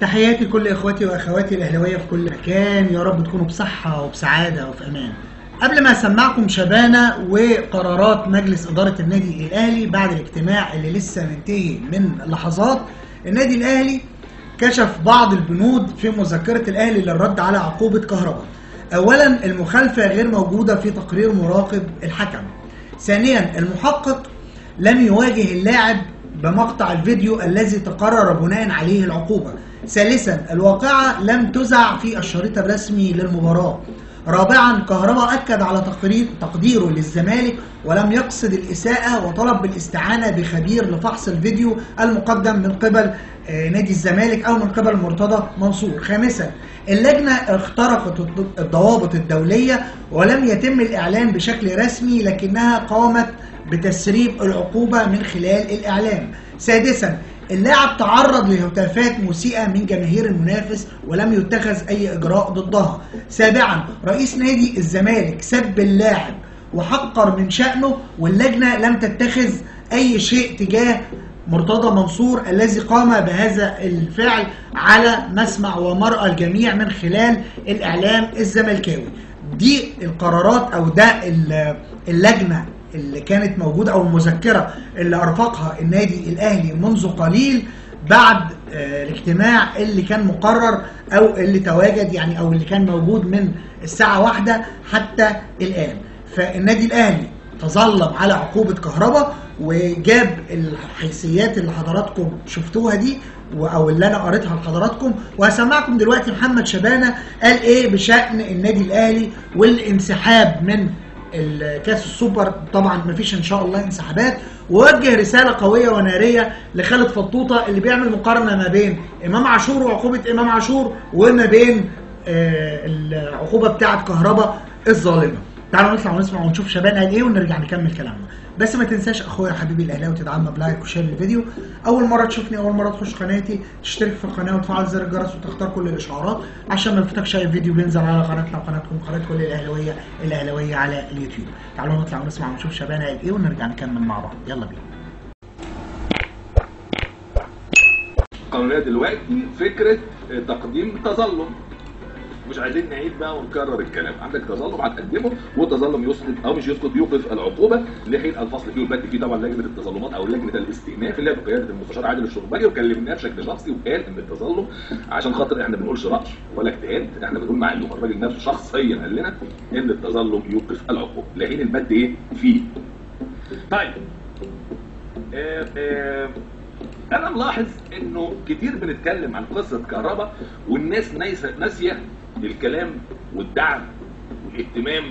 تحياتي لكل اخواتي واخواتي الاهلاويه في كل مكان يا رب تكونوا بصحه وبسعاده وفي امان قبل ما اسمعكم شبانه وقرارات مجلس اداره النادي الاهلي بعد الاجتماع اللي لسه منتهي من لحظات النادي الاهلي كشف بعض البنود في مذكره الاهلي للرد على عقوبه كهرباء اولا المخالفه غير موجوده في تقرير مراقب الحكم ثانيا المحقق لم يواجه اللاعب بمقطع الفيديو الذي تقرر بناء عليه العقوبة ثالثا الواقعة لم تذع في الشريط الرسمي للمباراة رابعا كهرباء أكد على تقرير تقديره للزمالك ولم يقصد الإساءة وطلب بالاستعانة بخبير لفحص الفيديو المقدم من قبل آه، نادي الزمالك أو من قبل مرتضى منصور خامسا اللجنة اخترقت الض- الضوابط الدولية ولم يتم الإعلان بشكل رسمي لكنها قامت بتسريب العقوبة من خلال الإعلام سادسا اللاعب تعرض لهتافات مسيئة من جماهير المنافس ولم يتخذ أي إجراء ضدها سابعا رئيس نادي الزمالك سب اللاعب وحقر من شأنه واللجنة لم تتخذ أي شيء تجاه مرتضى منصور الذي قام بهذا الفعل على مسمع ومرأى الجميع من خلال الإعلام الزملكاوي دي القرارات أو ده ال- اللجنة اللي كانت موجودة أو المذكرة اللي أرفقها النادي الأهلي منذ قليل بعد آه، الاجتماع اللي كان مقرر أو اللي تواجد يعني أو اللي كان موجود من الساعة واحدة حتى الآن فالنادي الأهلي تظلم على عقوبة كهرباء وجاب الحيثيات اللي حضراتكم شفتوها دي و- او اللي انا قريتها لحضراتكم وهسمعكم دلوقتي محمد شبانه قال ايه بشان النادي الاهلي والانسحاب من الكاس السوبر طبعا مفيش ان شاء الله انسحابات ووجه رساله قويه وناريه لخالد فطوطه اللي بيعمل مقارنه ما بين امام عاشور وعقوبه امام عاشور وما بين آه، العقوبه بتاعه كهرباء الظالمه تعالوا نطلع ونسمع ونشوف شبان قال ايه ونرجع نكمل كلامنا بس ما تنساش اخويا حبيبي الاهلاوي تدعمنا بلايك وشير الفيديو اول مره تشوفني اول مره تخش قناتي تشترك في القناه وتفعل زر الجرس وتختار كل الاشعارات عشان ما يفوتكش اي فيديو بينزل على قناتنا وقناتكم قناه كل الاهلاويه الاهلاويه على اليوتيوب تعالوا نطلع ونسمع ونشوف شبان قال ايه ونرجع نكمل مع بعض يلا بينا قانونية دلوقتي فكرة تقديم تظلم مش عايزين نعيد بقى ونكرر الكلام عندك تظلم هتقدمه والتظلم يسقط او مش يسقط يوقف العقوبه لحين الفصل فيه والبت فيه طبعا لجنه التظلمات او لجنه الاستئناف اللي هي بقياده المستشار عادل الشربجي وكلمناه بشكل شخصي وقال ان التظلم عشان خاطر احنا ما بنقولش راي ولا اجتهاد احنا بنقول معلومه الراجل نفسه شخصيا قال لنا ان التظلم يوقف العقوبه لحين البت ايه فيه طيب آه آه انا ملاحظ انه كتير بنتكلم عن قصه كهرباء والناس نايسه ناسيه الكلام والدعم والاهتمام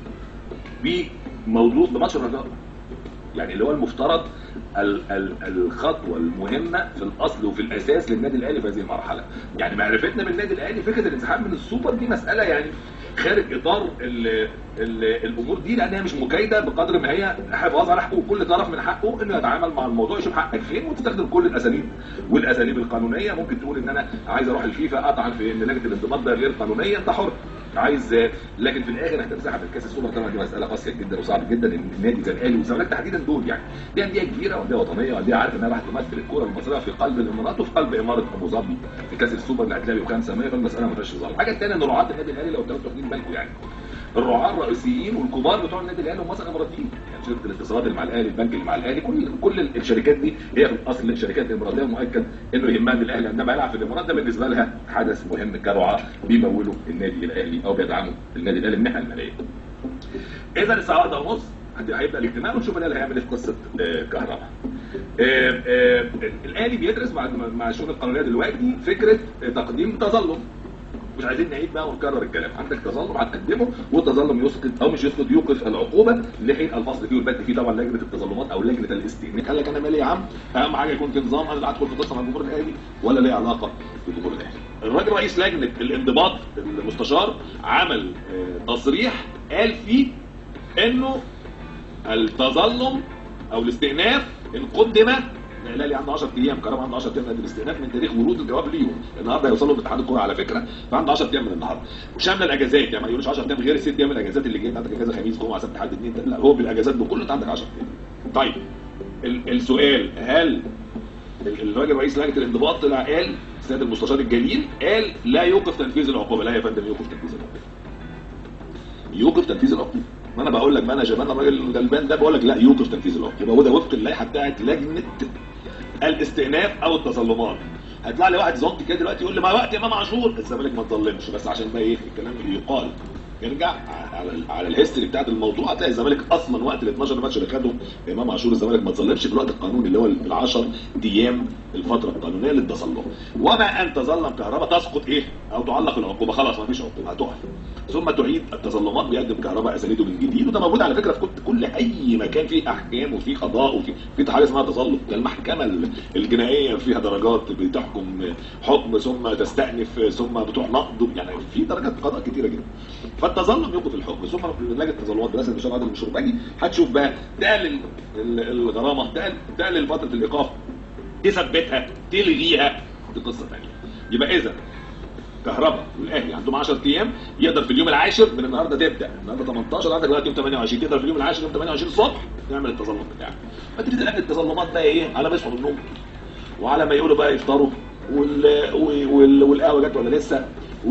بموضوع بماتش الرجاء يعني اللي هو المفترض ال ال الخطوه المهمه في الاصل وفي الاساس للنادي الاهلي في هذه المرحله يعني معرفتنا بالنادي الاهلي فكره الانسحاب من السوبر دي مساله يعني خارج اطار ال ال الامور دي لانها مش مكايده بقدر ما هي حفاظ على حقوق كل طرف من حقه انه يتعامل مع الموضوع يشوف حقك فين وتستخدم كل الاساليب والاساليب القانونيه ممكن تقول ان انا عايز اروح الفيفا اطعن في ان لجنه الانضباط ده غير قانونيه انت حر عايز لكن في الاخر هتنسحب من كاس السوبر طبعا دي مساله قاسيه جدا وصعبه جدا ان النادي زي الاهلي والزمالك تحديدا دول يعني دي انديه كبيره وانديه وطنيه وانديه عارفه انها راح تمثل الكره المصريه في قلب الامارات وفي قلب اماره ابو ظبي في كاس السوبر اللي هتلاقي بخمسه 100 فالمساله ما فيهاش هزار الحاجه الثانيه ان رعاه النادي الاهلي لو انتوا واخدين بالكم يعني الرعاه الرئيسيين والكبار بتوع النادي الاهلي هم اصلا اماراتيين يعني شركه الاتصالات اللي مع الاهلي البنك اللي مع الاهلي كل كل الشركات دي هي في الاصل شركات اماراتيه مؤكد انه يهمها ان الاهلي عندما يلعب في الامارات ده بالنسبه لها حدث مهم كرعاه بيمولوا النادي الاهلي او بيدعموا النادي الاهلي من الناحيه الماليه. اذا الساعه واحدة ونص هيبدا الاجتماع ونشوف الاهلي هيعمل ايه في قصه آه، كهرباء. آه، آه، الاهلي بيدرس مع مع الشؤون القانونيه دلوقتي فكره آه، تقديم تظلم مش عايزين نعيد بقى ونكرر الكلام عندك تظلم هتقدمه والتظلم يسقط او مش يسقط يوقف العقوبه لحين الفصل فيه والبت فيه طبعا لجنه التظلمات او لجنه الاستئناف قال لك انا مالي يا عم اهم حاجه يكون في نظام انا لا ادخل في قصه مع الجمهور الاهلي ولا ليه علاقه بالجمهور الاهلي الراجل رئيس لجنه الانضباط المستشار عمل آه، تصريح قال فيه انه التظلم او الاستئناف ان قدم الاهلي عنده 10 ايام كرم عنده 10 ايام من الاستئناف من تاريخ ورود الجواب ليهم النهارده هيوصلوا لاتحاد الكوره على فكره فعنده 10 ايام من النهارده وشامله الاجازات يعني ما يقولوش 10 ايام غير الست ايام الاجازات اللي جايه عندك اجازه خميس جمعه سبت حد اثنين لا هو بالاجازات بكله انت عندك 10 ايام طيب ال- السؤال هل ال- الراجل رئيس لجنه الانضباط طلع قال السيد المستشار الجليل قال لا يوقف تنفيذ العقوبه لا يا فندم يوقف تنفيذ العقوبه يوقف تنفيذ العقوبه ما انا بقول لك ما انا شباب الراجل الغلبان ده بقول لك لا يوقف تنفيذ العقوبه وده وفق اللائحه بتاعت لجنه الاستئناف او التظلمات هيطلع لي واحد زونت كده دلوقتي يقول لي ما وقت امام عاشور الزمالك ما تظلمش بس عشان بقى ايه الكلام اللي يقال يرجع على على الهيستوري بتاعت الموضوع هتلاقي الزمالك اصلا وقت ال 12 ماتش اللي خده امام عاشور الزمالك ما تظلمش في الوقت القانوني اللي هو ال 10 ايام الفتره القانونيه للتظلم وما ان تظلم كهرباء تسقط ايه او تعلق العقوبه خلاص ما فيش عقوبه هتقف ثم تعيد التظلمات بيقدم كهرباء اسانيده من جديد وده موجود على فكره في كل, كل اي مكان فيه احكام وفيه قضاء وفي في حاجه اسمها تظلم ده المحكمه الجنائيه فيها درجات بتحكم حكم ثم تستأنف ثم بتروح نقض يعني في درجات قضاء كتيره جدا فالتظلم يوقف الحكم ثم لجنه التظلمات دراسه المشروع عدم المشروع باجي هتشوف بقى تقلل الغرامه تقلل فتره الايقاف تثبتها تلغيها دي قصه ثانيه يبقى اذا كهرباء والاهلي عندهم 10 ايام يقدر في اليوم العاشر من النهارده تبدا النهارده 18 عندك دلوقتي يوم 28 تقدر في اليوم العاشر يوم 28 الصبح تعمل التظلم بتاعك فتبتدي تلاقي التظلمات بقى ايه على ما يصحوا من النوم وعلى ما يقولوا بقى يفطروا وال... وال... والقهوه جت ولا لسه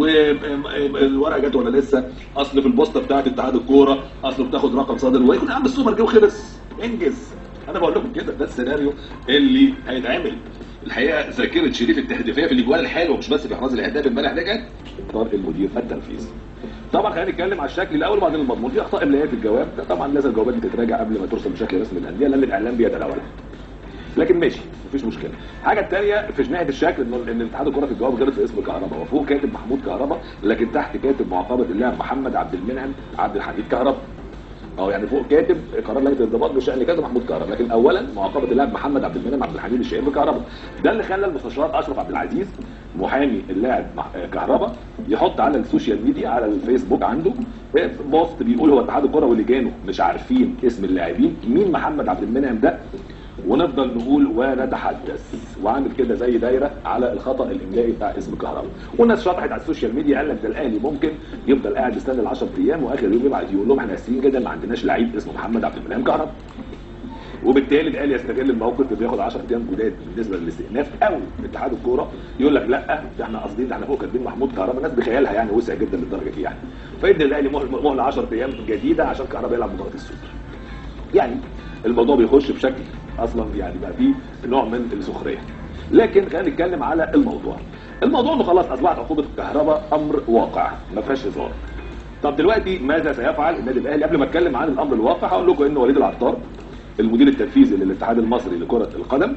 والورقه جت ولا لسه اصل في البوسطه بتاعت اتحاد الكوره اصل بتاخد رقم صادر ويكون يا عم السوبر جه وخلص انجز انا بقول لكم كده ده السيناريو اللي هيتعمل الحقيقه ذاكره شريف التهديفيه في الاجوال الحلوه مش بس في احراز الاهداف امبارح ده جت اختار المدير التنفيذي طبعا خلينا نتكلم على الشكل الاول وبعدين المضمون في اخطاء املائيه في الجواب ده طبعا لازم الجوابات دي تتراجع قبل ما ترسل بشكل رسمي للانديه لان الاعلام بيتداولها لكن ماشي مفيش مشكله الحاجه الثانيه في ناحيه الشكل ان ان اتحاد الكره في الجواب غير في اسم كهرباء وفوق كاتب محمود كهرباء لكن تحت كاتب معاقبه اللاعب محمد عبد المنعم عبد الحميد كهرباء اه يعني فوق كاتب قرار لجنه الانضباط بشان كاتب محمود كهرباء لكن اولا معاقبه اللاعب محمد عبد المنعم عبد الحميد الشهير بكهرباء ده اللي خلى المستشار اشرف عبد العزيز محامي اللاعب كهرباء يحط على السوشيال ميديا على الفيسبوك عنده بوست بيقول هو اتحاد الكره ولجانه مش عارفين اسم اللاعبين مين محمد عبد المنعم ده ونفضل نقول ونتحدث وعامل كده زي دايره على الخطا الاملائي بتاع اسم كهرباء والناس شطحت على السوشيال ميديا قال لك ده الاهلي ممكن يفضل قاعد يستنى ال 10 ايام واخر يوم يبعت يقول لهم احنا اسفين جدا ما عندناش لعيب اسمه محمد عبد المنعم كهرباء وبالتالي الاهلي يستغل الموقف اللي بياخد 10 ايام جداد بالنسبه للاستئناف او اتحاد الكوره يقول لك لا ده احنا قاصدين ده احنا فوق كاتبين محمود كهرباء الناس بخيالها يعني وسع جدا للدرجه دي يعني فيدي الاهلي مهله 10 ايام جديده عشان كهرباء يلعب مباراه السوبر يعني الموضوع بيخش بشكل اصلا يعني بقى فيه نوع من السخريه لكن خلينا نتكلم على الموضوع الموضوع انه خلاص اصبحت عقوبه الكهرباء امر واقع ما فيهاش هزار طب دلوقتي ماذا سيفعل النادي الاهلي قبل ما اتكلم عن الامر الواقع هقول لكم ان وليد العطار المدير التنفيذي للاتحاد المصري لكره القدم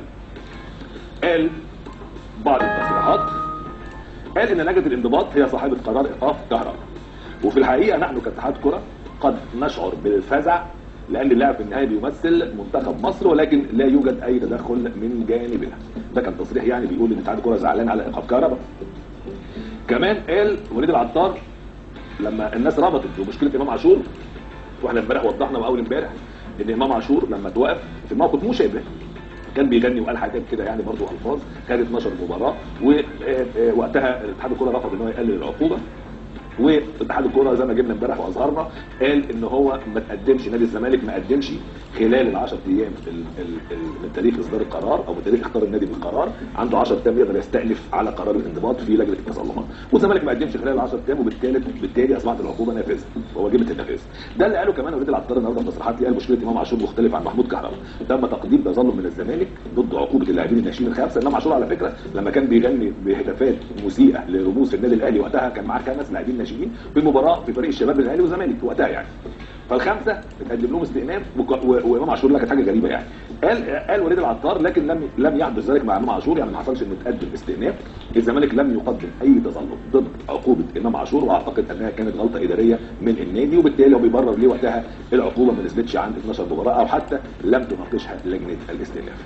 قال بعض التصريحات قال ان لجنه الانضباط هي صاحبه قرار ايقاف كهرباء وفي الحقيقه نحن كاتحاد كره قد نشعر بالفزع لان اللاعب في النهايه بيمثل منتخب مصر ولكن لا يوجد اي تدخل من جانبنا ده كان تصريح يعني بيقول ان اتحاد الكره زعلان على ايقاف كهرباء كمان قال وليد العطار لما الناس ربطت بمشكله امام عاشور واحنا امبارح وضحنا واول امبارح ان امام عاشور لما توقف في موقف مشابه كان بيغني وقال حاجات كده يعني برضه الفاظ خد 12 مباراه ووقتها اتحاد الكره رفض ان هو يقلل العقوبه واتحاد الكوره زي ما جبنا امبارح واظهرنا قال ان هو ما تقدمش نادي الزمالك ما قدمش خلال ال 10 ايام من تاريخ اصدار القرار او من تاريخ اختار النادي بالقرار عنده 10 ايام يقدر يستأنف على قرار الانضباط في لجنه التظلمات والزمالك ما قدمش خلال ال 10 ايام وبالتالي بالتالي اصبحت العقوبه نافذه وواجبه النفاذ ده اللي قاله كمان وليد العطار النهارده في تصريحات قال مشكله امام عاشور مختلف عن محمود كهرباء تم تقديم تظلم من الزمالك ضد عقوبه اللاعبين الناشئين الخمسه امام عاشور على فكره لما كان بيغني بهتافات مسيئه لرموز النادي الاهلي وقتها كان معاه خمس لاعبين ناشئين في مباراه في فريق الشباب الاهلي والزمالك وقتها يعني فالخمسه اتقدم لهم استئناف وامام عاشور كانت حاجه غريبه يعني قال قال وليد العطار لكن لم لم يحدث ذلك مع امام عاشور يعني ما حصلش انه اتقدم استئناف الزمالك لم يقدم اي تظلم ضد عقوبه امام عاشور واعتقد انها كانت غلطه اداريه من النادي وبالتالي هو بيبرر ليه وقتها العقوبه ما نزلتش عن 12 مباراه او حتى لم تناقشها لجنه الاستئناف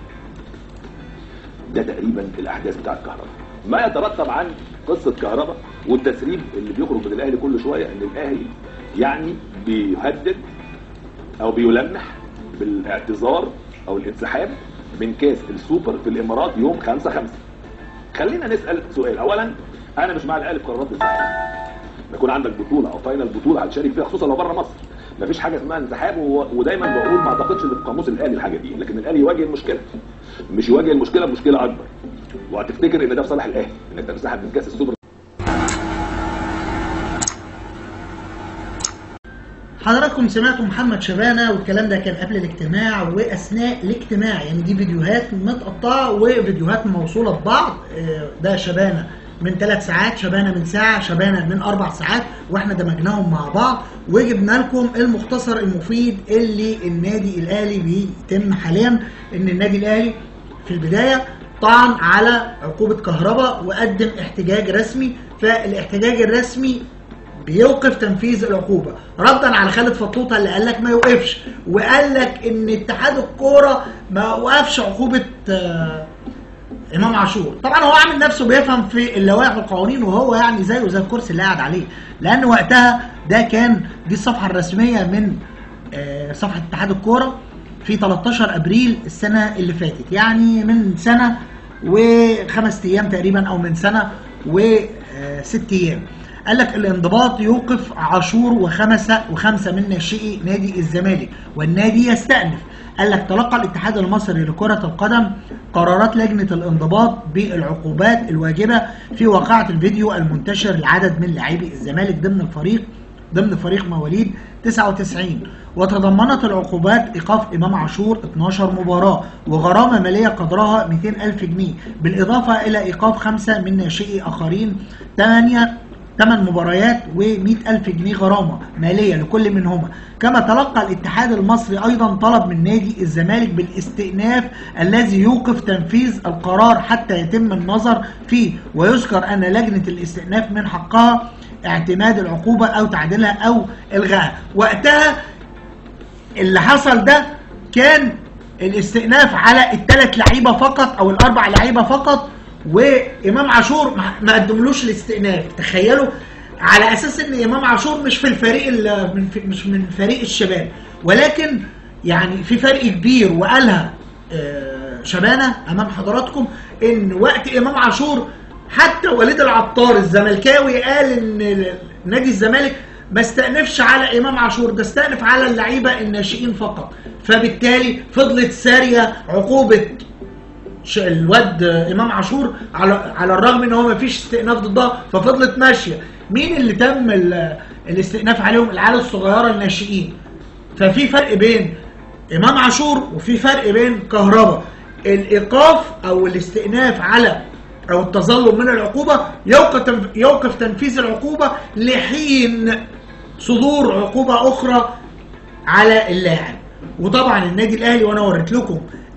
ده تقريبا الاحداث بتاعت كهرباء ما يترتب عن قصه كهرباء والتسريب اللي بيخرج من الاهلي كل شويه ان الاهلي يعني بيهدد او بيلمح بالاعتذار او الانسحاب من كاس السوبر في الامارات يوم 5 5 خلينا نسال سؤال اولا انا مش مع الاهلي في قرارات الانسحاب يكون عندك بطوله او فاينل بطوله هتشارك فيها خصوصا لو بره مصر مفيش حاجه اسمها انسحاب ودايما بقول ما اعتقدش ان في قاموس الاهلي الحاجه دي لكن الاهلي يواجه المشكله مش يواجه المشكله بمشكله اكبر وهتفتكر ان ده في صالح الاهلي انك تنسحب من كاس السوبر حضراتكم سمعتوا محمد شبانه والكلام ده كان قبل الاجتماع واثناء الاجتماع يعني دي فيديوهات متقطعه وفيديوهات موصوله ببعض آه، ده شبانه من ثلاث ساعات شبانه من ساعه شبانه من اربع ساعات واحنا دمجناهم مع بعض وجبنا لكم المختصر المفيد اللي النادي الاهلي بيتم حاليا ان النادي الاهلي في البدايه طعن على عقوبه كهرباء وقدم احتجاج رسمي فالاحتجاج الرسمي بيوقف تنفيذ العقوبه ردا على خالد فطوطه اللي قال لك ما يوقفش وقال لك ان اتحاد الكوره ما وقفش عقوبه آه، امام عاشور طبعا هو عامل نفسه بيفهم في اللوائح والقوانين وهو يعني زيه زي الكرسي اللي قاعد عليه لان وقتها ده كان دي الصفحه الرسميه من آه، صفحه اتحاد الكوره في 13 ابريل السنه اللي فاتت يعني من سنه وخمس ايام تقريبا او من سنه وست ايام قال لك الانضباط يوقف عاشور وخمسه وخمسه من ناشئي نادي الزمالك والنادي يستأنف قال لك تلقى الاتحاد المصري لكرة القدم قرارات لجنة الانضباط بالعقوبات الواجبة في واقعة الفيديو المنتشر لعدد من لاعبي الزمالك ضمن الفريق ضمن فريق مواليد 99 وتضمنت العقوبات إيقاف إمام عاشور 12 مباراة وغرامة مالية قدرها 200 ألف جنيه بالإضافة إلى إيقاف خمسة من ناشئي آخرين 8 ثمان مباريات و100 ألف جنيه غرامة مالية لكل منهما كما تلقى الاتحاد المصري أيضا طلب من نادي الزمالك بالاستئناف الذي يوقف تنفيذ القرار حتى يتم النظر فيه ويذكر أن لجنة الاستئناف من حقها اعتماد العقوبة أو تعديلها أو إلغائها وقتها اللي حصل ده كان الاستئناف على الثلاث لعيبة فقط أو الأربع لعيبة فقط وامام عاشور ما- ما قدملوش الاستئناف تخيلوا على اساس ان امام عاشور مش في الفريق ال- من في مش من فريق الشباب ولكن يعني في فرق كبير وقالها آه، شبانه امام حضراتكم ان وقت امام عاشور حتى وليد العطار الزملكاوي قال ان نادي الزمالك ما استأنفش على امام عاشور ده استأنف على اللعيبه الناشئين فقط فبالتالي فضلت ساريه عقوبه ش- الواد امام عاشور على على الرغم ان هو ما فيش استئناف ضدها ففضلت ماشيه مين اللي تم ال- الاستئناف عليهم العيال الصغيره الناشئين ففي فرق بين امام عاشور وفي فرق بين كهربا الايقاف او الاستئناف على او التظلم من العقوبه يوقف تنف- يوقف تنفيذ العقوبه لحين صدور عقوبه اخرى على اللاعب وطبعا النادي الاهلي وانا وريت لكم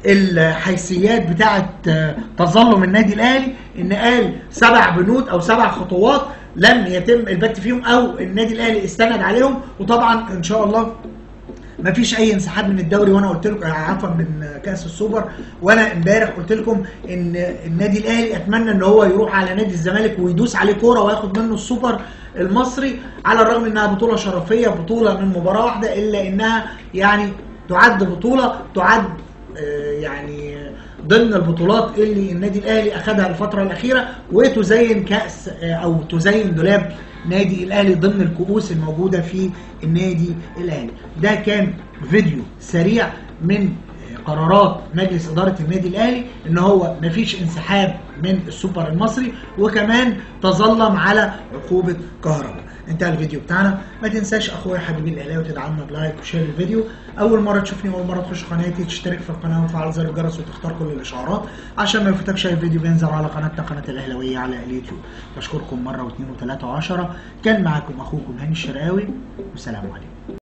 الحيثيات بتاعه آه، تظلم النادي الاهلي ان قال سبع بنود او سبع خطوات لم يتم البت فيهم او النادي الاهلي استند عليهم وطبعا ان شاء الله ما فيش اي انسحاب من الدوري وانا قلت لكم عفوا من كاس السوبر وانا امبارح قلت لكم ان النادي الاهلي اتمنى ان هو يروح على نادي الزمالك ويدوس عليه كوره وياخد منه السوبر المصري على الرغم انها بطوله شرفيه بطوله من مباراه واحده الا انها يعني تعد بطوله تعد آه، يعني ضمن البطولات اللي النادي الاهلي اخذها الفتره الاخيره وتزين كاس آه، او تزين دولاب نادي الاهلي ضمن الكؤوس الموجوده في النادي الاهلي ده كان فيديو سريع من قرارات مجلس اداره النادي الاهلي ان هو مفيش انسحاب من السوبر المصري وكمان تظلم على عقوبه كهرباء انتهى الفيديو بتاعنا ما تنساش اخويا حبيبي الاهلاوي تدعمنا بلايك وشير الفيديو اول مره تشوفني اول مره تخش قناتي تشترك في القناه وتفعل زر الجرس وتختار كل الاشعارات عشان ما يفوتكش اي فيديو بينزل على قناتنا قناه الاهلاويه على اليوتيوب بشكركم مره واثنين وثلاثه وعشره كان معاكم اخوكم هاني الشرقاوي والسلام عليكم